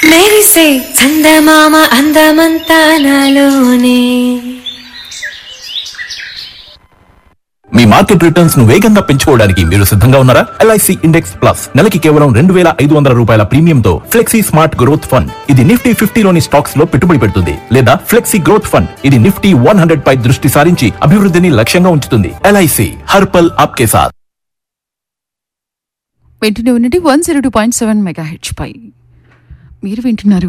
మెరిసే చందమామ అందమంతా నాలోనే మీ మార్కెట్ రిటర్న్స్ ను వేగంగా పెంచుకోవడానికి మీరు సిద్ధంగా ఉన్నారా ఎల్ఐసి ఇండెక్స్ ప్లస్ నెలకి కేవలం రెండు వేల ఐదు వందల రూపాయల ప్రీమియంతో ఫ్లెక్సీ స్మార్ట్ గ్రోత్ ఫండ్ ఇది నిఫ్టీ ఫిఫ్టీలోని స్టాక్స్ లో పెట్టుబడి పెడుతుంది లేదా ఫ్లెక్సీ గ్రోత్ ఫండ్ ఇది నిఫ్టీ వన్ హండ్రెడ్ పై దృష్టి సారించి అభివృద్ధిని లక్ష్యంగా ఉంచుతుంది ఎల్ఐసి హర్పల్ ఆప్కే సాత్ వింటూనే ఉన్నది one zero two point seven mega హెచ్ పై మీరు వింటున్నారు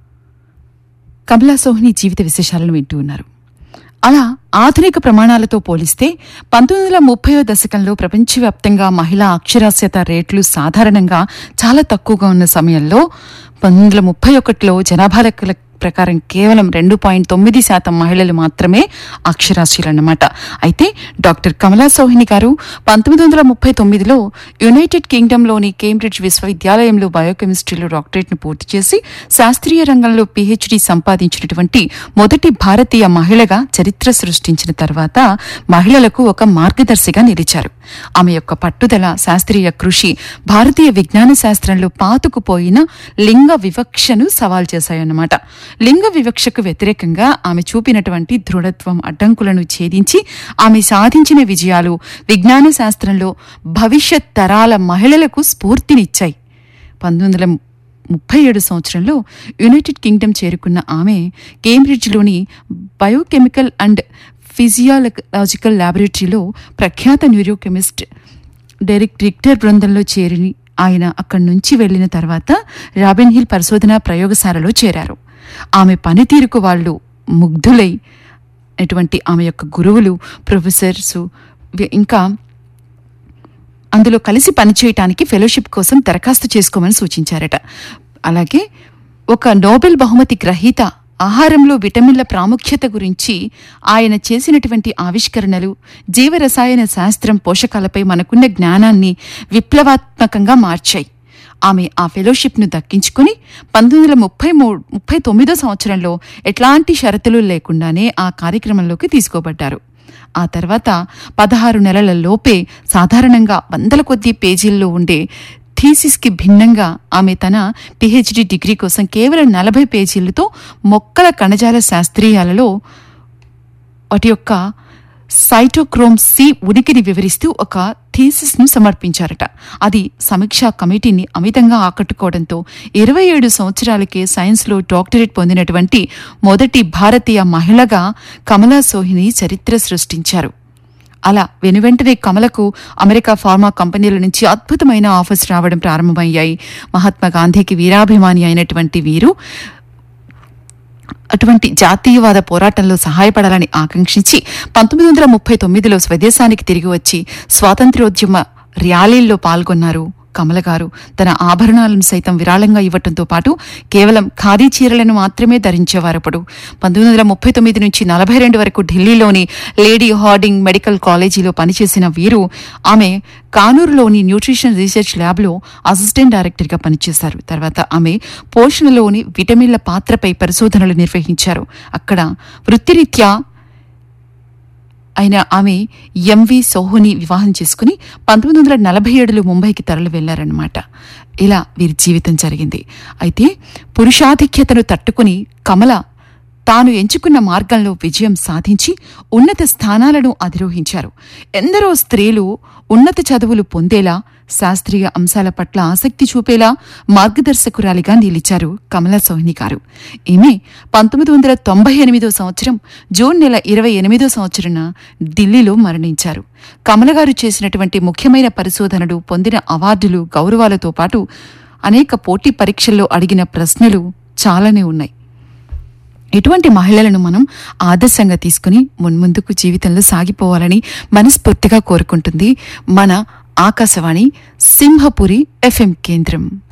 కమలా సోహిని జీవిత విశేషాలను వింటూ ఉన్నారు అలా ఆధునిక ప్రమాణాలతో పోలిస్తే పంతొమ్మిది వందల ముప్పయో దశకంలో ప్రపంచవ్యాప్తంగా మహిళా అక్షరాస్యత రేట్లు సాధారణంగా చాలా తక్కువగా ఉన్న సమయంలో పంతొమ్మిది వందల ముప్పై ఒకటిలో జనాభా లెక్కల ప్రకారం కేవలం రెండు పాయింట్ తొమ్మిది శాతం మహిళలు మాత్రమే అక్షరాస్యులన్నమాట అయితే డాక్టర్ కమలా సోహిని గారు పంతొమ్మిది వందల ముప్పై తొమ్మిదిలో యునైటెడ్ కింగ్డమ్లోని కేంబ్రిడ్జ్ విశ్వవిద్యాలయంలో బయోకెమిస్ట్రీలో డాక్టరేట్ను పూర్తి చేసి శాస్త్రీయ రంగంలో పీహెచ్డీ సంపాదించినటువంటి మొదటి భారతీయ మహిళగా చరిత్ర సృష్టించిన తర్వాత మహిళలకు ఒక మార్గదర్శిగా నిలిచారు ఆమె యొక్క పట్టుదల శాస్త్రీయ కృషి భారతీయ విజ్ఞాన శాస్త్రంలో పాతుకుపోయిన లింగ వివక్షను సవాల్ చేశాయన్నమాట లింగ వివక్షకు వ్యతిరేకంగా ఆమె చూపినటువంటి దృఢత్వం అడ్డంకులను ఛేదించి ఆమె సాధించిన విజయాలు విజ్ఞాన శాస్త్రంలో భవిష్యత్ తరాల మహిళలకు స్ఫూర్తినిచ్చాయి పంతొమ్మిది వందల ముప్పై ఏడు సంవత్సరంలో యునైటెడ్ కింగ్డమ్ చేరుకున్న ఆమె కేంబ్రిడ్జ్లోని బయోకెమికల్ అండ్ ఫిజియాలజికల్ ల్యాబొరేటరీలో ప్రఖ్యాత న్యూరోకెమిస్ట్ డెరిక్ రిక్టర్ బృందంలో చేరి ఆయన అక్కడి నుంచి వెళ్లిన తర్వాత రాబిన్ హిల్ పరిశోధన ప్రయోగశాలలో చేరారు ఆమె పనితీరుకు వాళ్ళు ముగ్ధులై అటువంటి ఆమె యొక్క గురువులు ప్రొఫెసర్స్ ఇంకా అందులో కలిసి పనిచేయటానికి ఫెలోషిప్ కోసం దరఖాస్తు చేసుకోమని సూచించారట అలాగే ఒక నోబెల్ బహుమతి గ్రహీత ఆహారంలో విటమిన్ల ప్రాముఖ్యత గురించి ఆయన చేసినటువంటి ఆవిష్కరణలు జీవరసాయన శాస్త్రం పోషకాలపై మనకున్న జ్ఞానాన్ని విప్లవాత్మకంగా మార్చాయి ఆమె ఆ ఫెలోషిప్ను దక్కించుకుని పంతొమ్మిది వందల ముప్పై మూడు ముప్పై తొమ్మిదో సంవత్సరంలో ఎట్లాంటి షరతులు లేకుండానే ఆ కార్యక్రమంలోకి తీసుకోబడ్డారు ఆ తర్వాత పదహారు నెలల లోపే సాధారణంగా వందల కొద్దీ పేజీల్లో ఉండే థీసిస్కి భిన్నంగా ఆమె తన పిహెచ్డి డిగ్రీ కోసం కేవలం నలభై పేజీలతో మొక్కల కణజాల శాస్త్రీయాలలో వాటి యొక్క సైటోక్రోమ్ సి ఉనికిని వివరిస్తూ ఒక థీసిస్ను సమర్పించారట అది సమీక్షా కమిటీని అమితంగా ఆకట్టుకోవడంతో ఇరవై ఏడు సంవత్సరాలకే సైన్స్లో డాక్టరేట్ పొందినటువంటి మొదటి భారతీయ మహిళగా కమలా సోహిని చరిత్ర సృష్టించారు అలా వెనువెంటనే కమలకు అమెరికా ఫార్మా కంపెనీల నుంచి అద్భుతమైన ఆఫర్స్ రావడం ప్రారంభమయ్యాయి మహాత్మా గాంధీకి వీరాభిమాని అయినటువంటి వీరు అటువంటి జాతీయవాద పోరాటంలో సహాయపడాలని ఆకాంక్షించి పంతొమ్మిది వందల ముప్పై తొమ్మిదిలో స్వదేశానికి తిరిగి వచ్చి స్వాతంత్ర్యోద్యమ ర్యాలీల్లో పాల్గొన్నారు కమల గారు తన ఆభరణాలను సైతం విరాళంగా ఇవ్వటంతో పాటు కేవలం ఖాదీ చీరలను మాత్రమే ధరించేవారు అప్పుడు పంతొమ్మిది వందల ముప్పై తొమ్మిది నుంచి నలభై రెండు వరకు ఢిల్లీలోని లేడీ హార్డింగ్ మెడికల్ కాలేజీలో పనిచేసిన వీరు ఆమె కానూరులోని న్యూట్రిషన్ రీసెర్చ్ ల్యాబ్లో అసిస్టెంట్ డైరెక్టర్గా పనిచేశారు తర్వాత ఆమె పోషణలోని విటమిన్ల పాత్రపై పరిశోధనలు నిర్వహించారు అక్కడ వృత్తిరీత్యా అయిన ఆమె ఎంవి సోహుని వివాహం చేసుకుని పంతొమ్మిది వందల నలభై ఏడులో ముంబైకి తరలి వెళ్లారన్నమాట ఇలా వీరి జీవితం జరిగింది అయితే పురుషాధిక్యతను తట్టుకుని కమల తాను ఎంచుకున్న మార్గంలో విజయం సాధించి ఉన్నత స్థానాలను అధిరోహించారు ఎందరో స్త్రీలు ఉన్నత చదువులు పొందేలా శాస్త్రీయ అంశాల పట్ల ఆసక్తి చూపేలా మార్గదర్శకురాలిగా నిలిచారు కమలా సోహిని గారు ఈమె పంతొమ్మిది వందల తొంభై ఎనిమిదో సంవత్సరం జూన్ నెల ఇరవై ఎనిమిదో సంవత్సరాన ఢిల్లీలో మరణించారు కమల గారు చేసినటువంటి ముఖ్యమైన పరిశోధనలు పొందిన అవార్డులు గౌరవాలతో పాటు అనేక పోటీ పరీక్షల్లో అడిగిన ప్రశ్నలు చాలానే ఉన్నాయి ఇటువంటి మహిళలను మనం ఆదర్శంగా తీసుకుని మున్ముందుకు జీవితంలో సాగిపోవాలని మనస్ఫూర్తిగా కోరుకుంటుంది మన ఆకాశవాణి సింహపురి ఎఫ్ఎం కేంద్రం